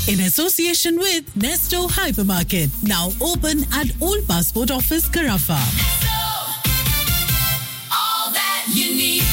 in association with Nesto Hypermarket, now open at Old Passport Office, Carafa. all that you need.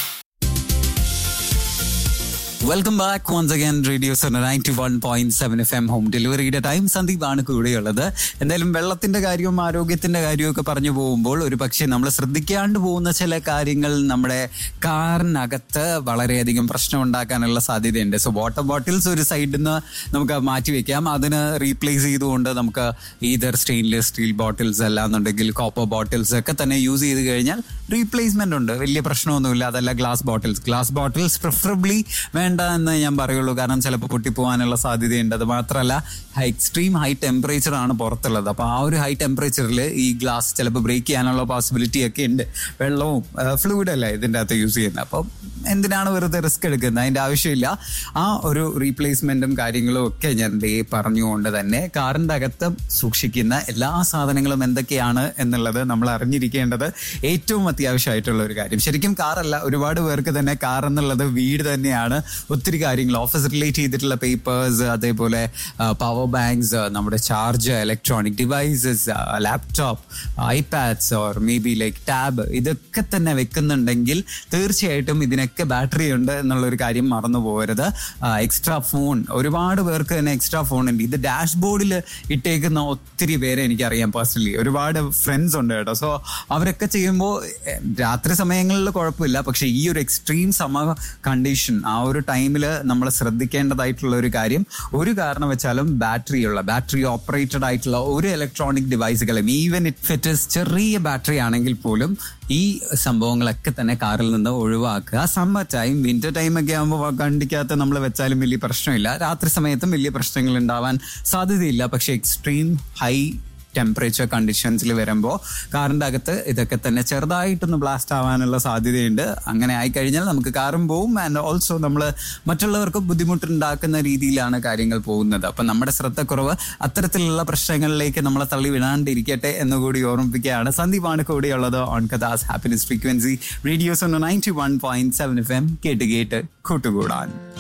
Welcome back once again Radio Zone ninety one point seven F M home ഡെലിവറിയുടെ time സന്ദീപാണ് കൂടെയുള്ളത് എന്തായാലും വെള്ളത്തിന്റെ കാര്യവും ആരോഗ്യത്തിന്റെ കാര്യവും ഒക്കെ പറഞ്ഞു പോകുമ്പോൾ ഒരു പക്ഷേ നമ്മൾ ശ്രദ്ധിക്കാണ്ട് പോകുന്ന ചില കാര്യങ്ങൾ നമ്മുടെ കാറിനകത്ത് വളരെയധികം പ്രശ്നം ഉണ്ടാക്കാനുള്ള സാധ്യതയുണ്ട് സോ വാട്ടർ ബോട്ടിൽസ് ഒരു സൈഡിൽ നിന്ന് നമുക്ക് മാറ്റി വെക്കാം അതിന് റീപ്ലേസ് ചെയ്തുകൊണ്ട് നമുക്ക് ഈതർ സ്റ്റെയിൻലെസ് സ്റ്റീൽ ബോട്ടിൽസ് അല്ലാന്നുണ്ടെങ്കിൽ കോപ്പർ ബോട്ടിൽസ് ഒക്കെ തന്നെ യൂസ് ചെയ്ത് കഴിഞ്ഞാൽ റീപ്ലേസ്മെന്റ് ഉണ്ട് വലിയ പ്രശ്നമൊന്നുമില്ല അതല്ല glass bottles glass bottles preferably വേണ്ട എന്ന് ഞാൻ പറയുള്ളൂ കാരണം ചിലപ്പോൾ പൊട്ടിപ്പോകാനുള്ള സാധ്യതയുണ്ട് അത് മാത്രമല്ല എക്സ്ട്രീം ഹൈ ടെമ്പറേച്ചർ ആണ് പുറത്തുള്ളത് അപ്പോൾ ആ ഒരു ഹൈ ടെമ്പറേച്ചറിൽ ഈ ഗ്ലാസ് ചിലപ്പോൾ ബ്രേക്ക് ചെയ്യാനുള്ള പോസിബിലിറ്റി ഒക്കെ ഉണ്ട് വെള്ളവും ഫ്ലൂയിഡ് അല്ല ഇതിൻ്റെ അകത്ത് യൂസ് ചെയ്യുന്നത് അപ്പം എന്തിനാണ് വെറുതെ റിസ്ക് എടുക്കുന്നത് അതിൻ്റെ ആവശ്യമില്ല ആ ഒരു റീപ്ലേസ്മെന്റും കാര്യങ്ങളും ഒക്കെ ഞാൻ ദേ പറഞ്ഞുകൊണ്ട് തന്നെ കാറിൻ്റെ അകത്ത് സൂക്ഷിക്കുന്ന എല്ലാ സാധനങ്ങളും എന്തൊക്കെയാണ് എന്നുള്ളത് നമ്മൾ അറിഞ്ഞിരിക്കേണ്ടത് ഏറ്റവും അത്യാവശ്യമായിട്ടുള്ള ഒരു കാര്യം ശരിക്കും കാറല്ല ഒരുപാട് പേർക്ക് തന്നെ കാർ എന്നുള്ളത് വീട് തന്നെയാണ് ഒത്തിരി കാര്യങ്ങൾ ഓഫീസ് റിലേറ്റ് ചെയ്തിട്ടുള്ള പേപ്പേഴ്സ് അതേപോലെ പവർ ബാങ്ക്സ് നമ്മുടെ charge electronic devices laptop iPads or maybe like tab ഇതൊക്കെ തന്നെ വെക്കുന്നുണ്ടെങ്കിൽ തീർച്ചയായിട്ടും ഇതിനൊക്കെ ബാറ്ററി ഉണ്ട് എന്നുള്ളൊരു കാര്യം മറന്നു പോകരുത് എക്സ്ട്രാ ഫോൺ ഒരുപാട് പേർക്ക് തന്നെ എക്സ്ട്രാ ഫോൺ ഉണ്ട് ഇത് ഡാഷ്ബോർഡിൽ ഇട്ടേക്കുന്ന ഒത്തിരി പേരെ എനിക്കറിയാം പേഴ്സണലി ഒരുപാട് ഫ്രണ്ട്സ് ഉണ്ട് കേട്ടോ സോ അവരൊക്കെ ചെയ്യുമ്പോൾ രാത്രി സമയങ്ങളിൽ കുഴപ്പമില്ല പക്ഷെ ഈ ഒരു എക്സ്ട്രീം സമ കണ്ടീഷൻ ആ ഒരു ടൈമിൽ നമ്മൾ ശ്രദ്ധിക്കേണ്ടതായിട്ടുള്ള ഒരു കാര്യം ഒരു കാരണം വെച്ചാലും ബാറ്ററി ഉള്ള ബാറ്ററി ഓപ്പറേറ്റഡ് ആയിട്ടുള്ള ഒരു ഇലക്ട്രോണിക് ഡിവൈസുകളും ഈവൻ ഇറ്റ് ഫിറ്റ് ചെറിയ ബാറ്ററി ആണെങ്കിൽ പോലും ഈ സംഭവങ്ങളൊക്കെ തന്നെ കാറിൽ നിന്ന് ഒഴിവാക്കുക സമ്മർ ടൈം വിന്റർ ടൈം ഒക്കെ ആകുമ്പോൾ കണ്ടിക്കകത്ത് നമ്മൾ വെച്ചാലും വലിയ പ്രശ്നമില്ല രാത്രി സമയത്തും വലിയ പ്രശ്നങ്ങൾ ഉണ്ടാവാൻ സാധ്യതയില്ല പക്ഷെ എക്സ്ട്രീം ഹൈ ടെമ്പറേച്ചർ കണ്ടീഷൻസിൽ വരുമ്പോൾ കാറിൻ്റെ അകത്ത് ഇതൊക്കെ തന്നെ ചെറുതായിട്ടൊന്ന് ബ്ലാസ്റ്റ് ആവാനുള്ള സാധ്യതയുണ്ട് അങ്ങനെ ആയിക്കഴിഞ്ഞാൽ നമുക്ക് കാറും പോവും ആൻഡ് ഓൾസോ നമ്മൾ മറ്റുള്ളവർക്ക് ബുദ്ധിമുട്ടുണ്ടാക്കുന്ന രീതിയിലാണ് കാര്യങ്ങൾ പോകുന്നത് അപ്പം നമ്മുടെ ശ്രദ്ധക്കുറവ് അത്തരത്തിലുള്ള പ്രശ്നങ്ങളിലേക്ക് നമ്മളെ തള്ളി വിടാണ്ടിരിക്കട്ടെ എന്നുകൂടി ഓർമ്മിപ്പിക്കുകയാണ് സന്ദീപാണ് കൂടെയുള്ളത് ഓൺ കഥാസ് happiness frequency radio's ninety one point seven F M കേട്ട് കേട്ട് കൂട്ടുകൂടാൻ